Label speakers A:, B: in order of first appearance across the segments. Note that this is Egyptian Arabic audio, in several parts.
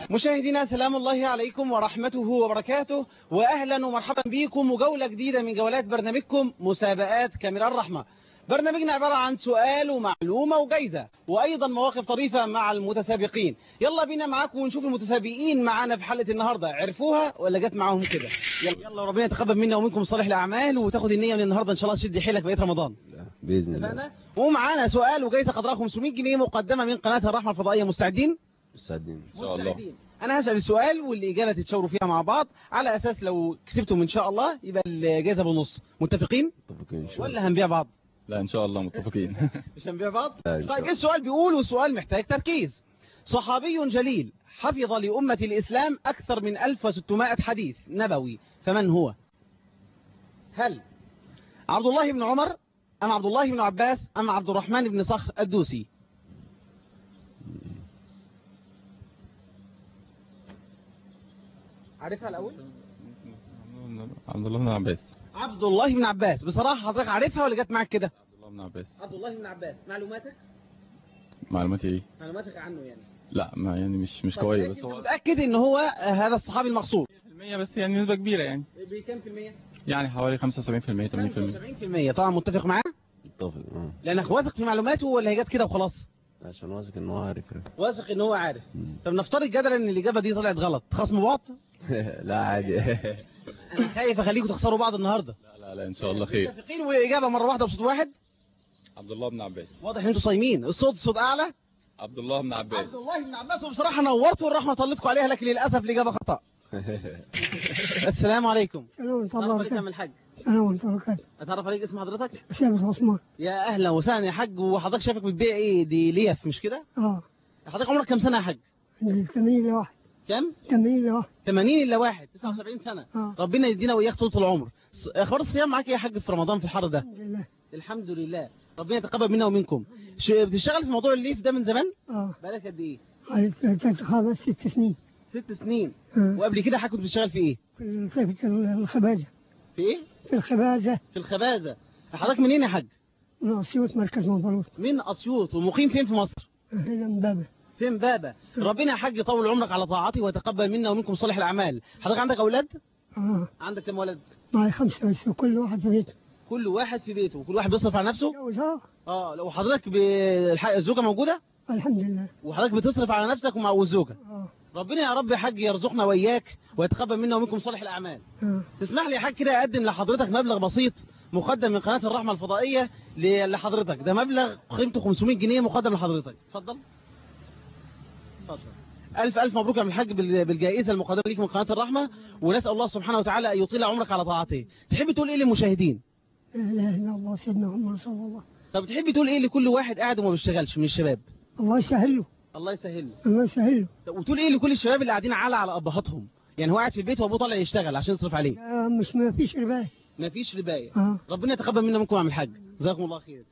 A: مشاهدينا سلام الله عليكم ورحمته وبركاته وأهلا ومرحبا بكم وجولة جديدة من جولات برنامجكم مسابقات كاميرا الرحمة برنامجنا عبارة عن سؤال ومعلومة وجايزة وأيضا مواقف طريفة مع المتسابقين يلا بينا معاكم ونشوف المتسابقين معانا في حلقة النهاردة عرفوها ولا جت معاهم كده يلا, يلا ربنا يتقبل منا ومنكم صالح الأعمال وتاخد النية من النهاردة إن شاء الله تشد حيلك بقية رمضان
B: بإذن الله
A: اتفقنا ومعانا سؤال وجايزة قدرها 500 جنيه مقدمة من قناة الرحمة الفضائية مستعدين؟
B: مستعدين
C: إن شاء الله
A: مستعدين. انا هسأل السؤال والإجابة تتشاوروا فيها مع بعض على أساس لو كسبتم إن شاء الله يبقى الجائزة بنص متفقين
B: متفقين إن شاء الله
A: ولا هنبيع بعض
C: لا إن شاء الله متفقين
A: مش هنبيع بعض
B: لا، إن شاء
A: طيب
B: الله.
A: السؤال بيقول والسؤال محتاج تركيز صحابي جليل حفظ لأمة الإسلام أكثر من 1600 حديث نبوي فمن هو هل عبد الله بن عمر أم عبد الله بن عباس أم عبد الرحمن بن صخر الدوسي عارفها الأول
C: عبد الله بن عباس
A: عبد الله بن عباس بصراحة حضرتك عارفها ولا جت معاك كده
C: عبد الله بن عباس
A: عبد الله بن عباس معلوماتك
C: معلوماتي ايه
A: معلوماتك عنه يعني
C: لا ما يعني مش مش
A: طب
C: قوية
A: متأكد-
C: بس هو
A: متأكد ان هو هذا الصحابي المقصود
C: 100% بس يعني نسبة كبيرة يعني
A: بكام في المية؟
C: يعني حوالي 75% 80%
A: 75% طبعا متفق معاه
B: متفق اه
A: لانك واثق في معلوماته ولا هي جت كده وخلاص
B: عشان واثق ان هو عارف
A: واثق ان هو عارف
B: مم.
A: طب نفترض جدلا ان الاجابه دي طلعت غلط تخصموا بعض
B: لا عادي
A: انا خايف اخليكم تخسروا بعض النهارده
C: لا لا لا ان شاء الله خير
A: متفقين والاجابه مره واحده بصوت واحد
C: عبد الله بن عباس
A: واضح ان انتوا صايمين الصوت الصوت اعلى
C: عبد الله بن عباس
A: عبد الله بن عباس وبصراحه نورتوا والرحمه طلتكم عليها لكن للاسف الاجابه خطا السلام عليكم
D: سلام
A: تعرف عليك
D: وبركاته
A: من الحاج
D: سلام وبركاته
A: اتعرف عليك اسم حضرتك
D: شامس عثمان
A: يا اهلا وسهلا يا حاج وحضرتك شايفك بتبيع ايه دي ليف مش كده
D: اه
A: حضرتك عمرك كام سنه يا حاج
D: عندي 80 لواحد
A: كام
D: 80 لواحد
A: 80 الا واحد 79 سنه
D: اه
A: ربنا يدينا واياك طول العمر ص- اخبار الصيام معاك ايه يا حاج في رمضان في الحر ده
D: الحمد لله
A: الحمد لله ربنا يتقبل منا ومنكم ش- بتشتغل في موضوع الليف ده من زمان
D: اه
A: بقالك قد ايه
D: على ثلاث خمس ست سنين
A: ست سنين
D: آه.
A: وقبل كده حضرتك كنت بتشتغل في ايه
D: في في الخبازة
A: في ايه
D: في الخبازة
A: في الخبازه حضرتك منين يا حاج
D: من أسيوط مركز منفلوط
A: من اسيوط ومقيم فين في مصر
D: هنا من بابا
A: فين بابا ربنا يا حاج يطول عمرك على طاعته ويتقبل منا ومنكم صالح الاعمال حضرتك عندك اولاد
D: اه
A: عندك كم ولد
D: معي خمسة بس وكل واحد في بيته
A: كل واحد في بيته وكل واحد بيصرف على نفسه
D: جوز اه
A: اه لو حضرتك ب... الح- الزوجه موجوده
D: الحمد لله
A: وحضرتك بتصرف على نفسك ومع والزوجه
D: اه
A: ربنا يا رب يا حاج يرزقنا وإياك ويتقبل منا ومنكم صالح الأعمال
D: اه
A: تسمح لي يا حاج كده أقدم لحضرتك مبلغ بسيط مقدم من قناة الرحمة الفضائية ل- لحضرتك ده مبلغ قيمته 500 جنيه مقدم لحضرتك اتفضل اتفضل ألف ألف مبروك يا عم الحاج بال- بالجائزة المقدمة ليك من قناة الرحمة ونسأل الله سبحانه وتعالى أن يطيل عمرك على طاعته تحب تقول إيه للمشاهدين
D: لا اله الا الله سيدنا محمد رسول الله
A: طب تحب تقول إيه لكل واحد قاعد وما بيشتغلش من الشباب
D: الله يسهل له
A: الله يسهل له
D: الله يسهل له
A: طب وتقول إيه لكل الشباب اللي قاعدين على على أبهاتهم يعني هو قاعد في البيت وأبوه طالع يشتغل عشان يصرف عليه
D: لا مش ما فيش رباية
A: مفيش رباية
D: اه
A: ربنا يتقبل منا منكم يا عم الحاج جزاكم الله خير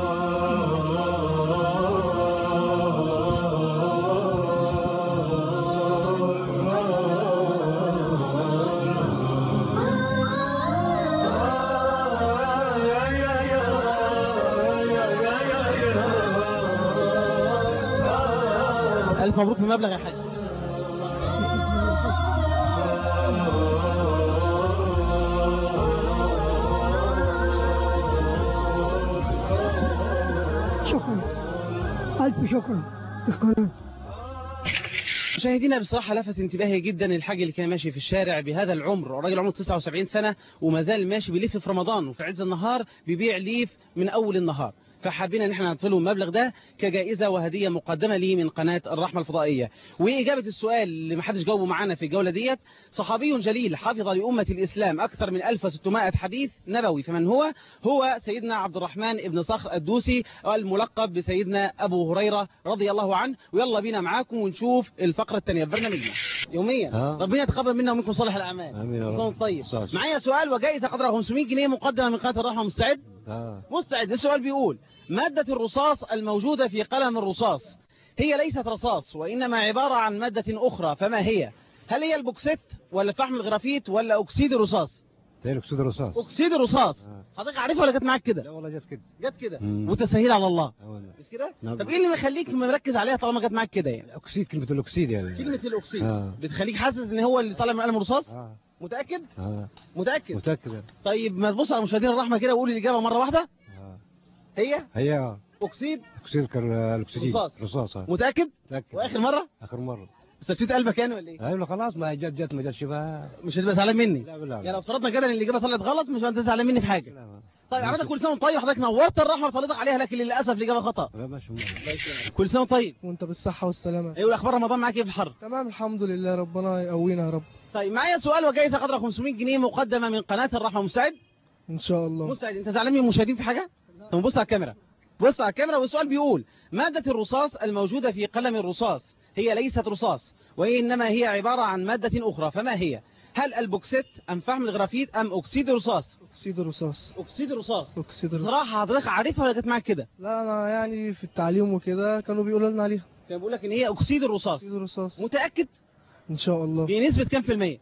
A: ألف مبروك بمبلغ يا حاج
D: شكرا ألف شكرا للقناة
A: مشاهدينا بصراحة لفت انتباهي جدا الحاج اللي كان ماشي في الشارع بهذا العمر راجل عمره 79 سنة وما زال ماشي بيلف في رمضان وفي عز النهار بيبيع ليف من أول النهار فحابين ان احنا نعطي له المبلغ ده كجائزة وهدية مقدمة لي من قناة الرحمة الفضائية وإجابة السؤال اللي محدش جاوبه معانا في الجولة ديت صحابي جليل حافظ لأمة الإسلام أكثر من 1600 حديث نبوي فمن هو هو سيدنا عبد الرحمن ابن صخر الدوسي الملقب بسيدنا أبو هريرة رضي الله عنه ويلا بينا معاكم ونشوف الفقرة الثانية في برنامجنا يوميا
B: آه.
A: ربنا يتقبل منا ومنكم صالح الأعمال
B: آمين يا رب.
A: صوم طيب
B: صح.
A: معايا سؤال وجائزة قدرها 500 جنيه مقدمة من قناة الرحمة مستعد
B: اه
A: مستعد السؤال بيقول مادة الرصاص الموجودة في قلم الرصاص هي ليست رصاص وإنما عبارة عن مادة أخرى فما هي هل هي البوكسيت ولا فحم الغرافيت ولا أكسيد الرصاص
E: تاني اكسيد الرصاص
A: أكسيد الرصاص
E: آه.
A: حضرتك عارفها ولا جت معاك
E: لا
A: كده
E: والله جت كده
A: جت كده
B: مم.
A: وتسهيل على الله
E: آه والله.
A: مش كده
E: نعم.
A: طب ايه اللي مخليك مركز عليها طالما جت معاك كده يعني
E: الاكسيد كلمه الاكسيد يعني
A: كلمه الاكسيد
E: آه.
A: بتخليك حاسس ان هو اللي طالع من قلم الرصاص
E: اه
A: متاكد
E: اه
A: متاكد
E: متاكد يعني.
A: طيب ما تبص على مشاهدين الرحمه كده وقول الاجابه مره واحده
E: آه.
A: هي
E: هي آه.
A: اكسيد
E: اكسيد كان الاكسيد
A: رصاص.
E: رصاص آه.
A: متاكد
E: متاكد
A: واخر مره
E: اخر مره
A: استفتيت قلبك يعني ولا ايه
E: ايوه خلاص ما جت جت ما جتش بقى
A: مش هتبقى زعلان مني
E: لا بالله
A: يعني لو افترضنا كده ان الاجابه طلعت غلط مش انت زعلان مني في حاجه
E: لا ما-
A: طيب عملت كل سنه وانت طيب حضرتك نورت الرحمه وطلعتك عليها لكن للاسف الاجابه خطا
E: لا ماشي
A: كل سنه وأنت طيب
F: وانت بالصحة والسلامة
A: ايوه اخبار رمضان معاك ايه في الحر
F: تمام الحمد لله ربنا يقوينا يا رب
A: طيب معايا سؤال وجائزه قدر 500 جنيه مقدمه من قناه الرحمه مستعد
F: ان شاء الله
A: مستعد انت زعلان من المشاهدين في حاجه طب بص على الكاميرا بص على الكاميرا والسؤال بيقول ماده الرصاص الموجوده في قلم الرصاص هي ليست رصاص وانما هي عباره عن ماده اخرى فما هي هل البوكسيت ام فحم الغرافيت ام اكسيد الرصاص
F: اكسيد الرصاص
A: اكسيد الرصاص
F: اكسيد الرصاص
A: صراحه حضرتك عارفها ولا جت معاك كده
F: لا انا يعني في التعليم وكده كانوا بيقولوا لنا عليها
A: كان بيقول لك ان هي اكسيد الرصاص
F: اكسيد الرصاص
A: متاكد
F: ان شاء الله
A: بنسبه كام في الميه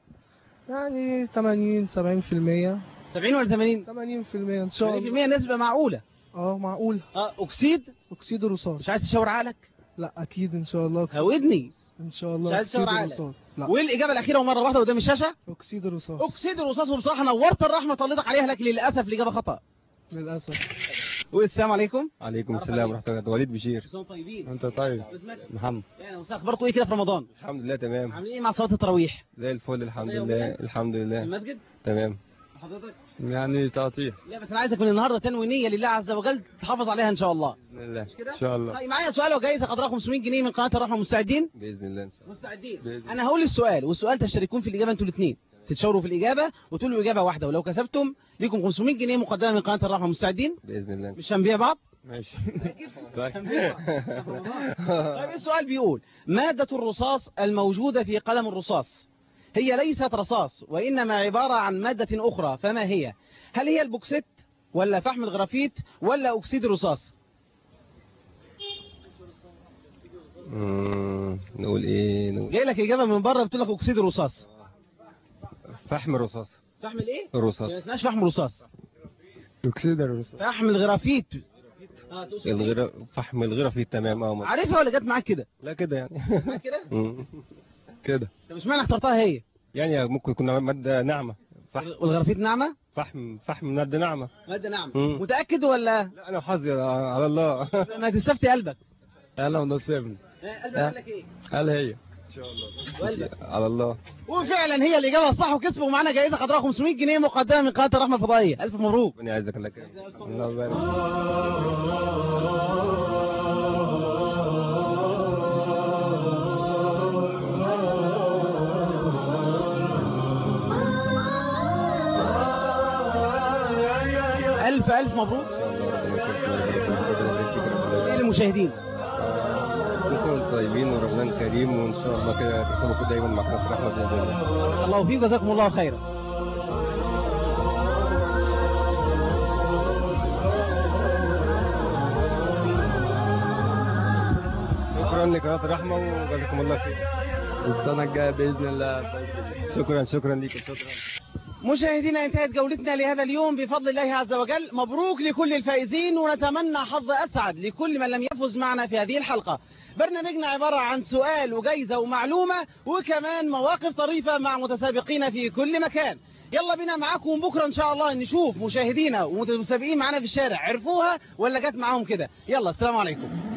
F: يعني 80 70%
A: 70 ولا 80
F: 80% ان شاء الله
A: 80% نسبه معقوله
F: اه معقول
A: اه اكسيد
F: اكسيد الرصاص
A: مش عايز تشاور عقلك
F: لا اكيد ان شاء الله أكسيد.
A: هودني
F: ان شاء
A: مش
F: الله
A: عايز
F: اكسيد
A: تشاور عقلك.
F: الرصاص لا
A: والاجابه الاخيره ومره واحده قدام الشاشه
F: اكسيد الرصاص
A: اكسيد الرصاص وبصراحه نورت الرحمه طلتك عليها لكن للاسف الاجابه خطا
F: للاسف
A: والسلام عليكم
B: عليكم السلام ورحمه الله وليد بشير
A: كلكم طيبين
B: انت طيب
A: اسمك
B: محمد
A: يعني وسام اخباركم ايه كده في رمضان
B: الحمد لله تمام
A: عاملين ايه مع صلاه التراويح
B: زي الفل الحمد
A: أيوة
B: لله
A: بجد؟
B: الحمد
A: في
B: لله
A: المسجد
B: تمام
A: حضرتك
B: يعني تقطيع
A: لا بس انا عايزك من النهارده تنوي نيه لله عز وجل تحافظ عليها ان شاء الله
B: باذن الله
A: كده؟
B: ان شاء الله
A: طيب معايا سؤال وجايزه قدرها 500 جنيه من قناه الرحمه مستعدين
B: باذن الله ان شاء الله
A: مستعدين
B: بإذن
A: انا هقول السؤال والسؤال تشتركون في الاجابه انتوا الاثنين تتشاوروا في الاجابه وتقولوا اجابه واحده ولو كسبتم ليكم 500 جنيه مقدمه من قناه الرحمه مستعدين
B: باذن الله
A: مش هنبيع بعض
B: ماشي
A: هنبيع بعض. طيب السؤال بيقول ماده الرصاص الموجوده في قلم الرصاص هي ليست رصاص وانما عباره عن ماده اخرى فما هي هل هي البوكسيت ولا فحم الغرافيت ولا اكسيد الرصاص
B: مم، نقول ايه نقول
A: جاي لك اجابه من بره بتقول لك اكسيد الرصاص
B: فحم الرصاص
A: فحم الايه
B: الرصاص
A: ما اسمهاش فحم الرصاص
B: اكسيد الرصاص
A: فحم الغرافيت اه تقصد إيه؟
B: الغرا فحم الغرافيت تمام اه
A: عارفها ولا جت معاك كده
B: لا كده يعني
A: معاك كده
B: مم. كده
A: طب اشمعنى اخترتها هي
B: يعني ممكن يكون ماده ناعمه فحم
A: والغرافيت ناعمه
B: فحم فحم ماده ناعمه
A: ماده ناعمه
B: مم.
A: متاكد ولا
B: لا انا حظي على الله
A: ما تستفتي قلبك
B: اهلا ونصيبني
A: آه، قلبك قال لك ايه
B: هل هي
A: وقلبك
B: على الله
A: وفعلا هي الاجابه الصح وكسبوا معانا جائزه قدرها 500 جنيه مقدمه من قناه الرحمه الفضائيه الف مبروك
B: ربنا يعزك الله يكرمك الله يبارك
A: الف الف مبروك ايه للمشاهدين
B: انتم طيبين ورمضان كريم وان شاء الله كده تكسبوا كده دايما مع كاس رحمه باذن الله
A: الله فيك جزاكم الله خيرا
B: شكرا لقناه الرحمه وجزاكم الله خير السنه الجايه باذن الله شكرا شكرا ليكم شكرا
A: مشاهدينا انتهت جولتنا لهذا اليوم بفضل الله عز وجل مبروك لكل الفائزين ونتمنى حظ أسعد لكل من لم يفز معنا في هذه الحلقة برنامجنا عبارة عن سؤال وجايزة ومعلومة وكمان مواقف طريفة مع متسابقين في كل مكان يلا بينا معاكم بكرة إن شاء الله نشوف مشاهدينا ومتسابقين معنا في الشارع عرفوها ولا جت معاهم كده يلا السلام عليكم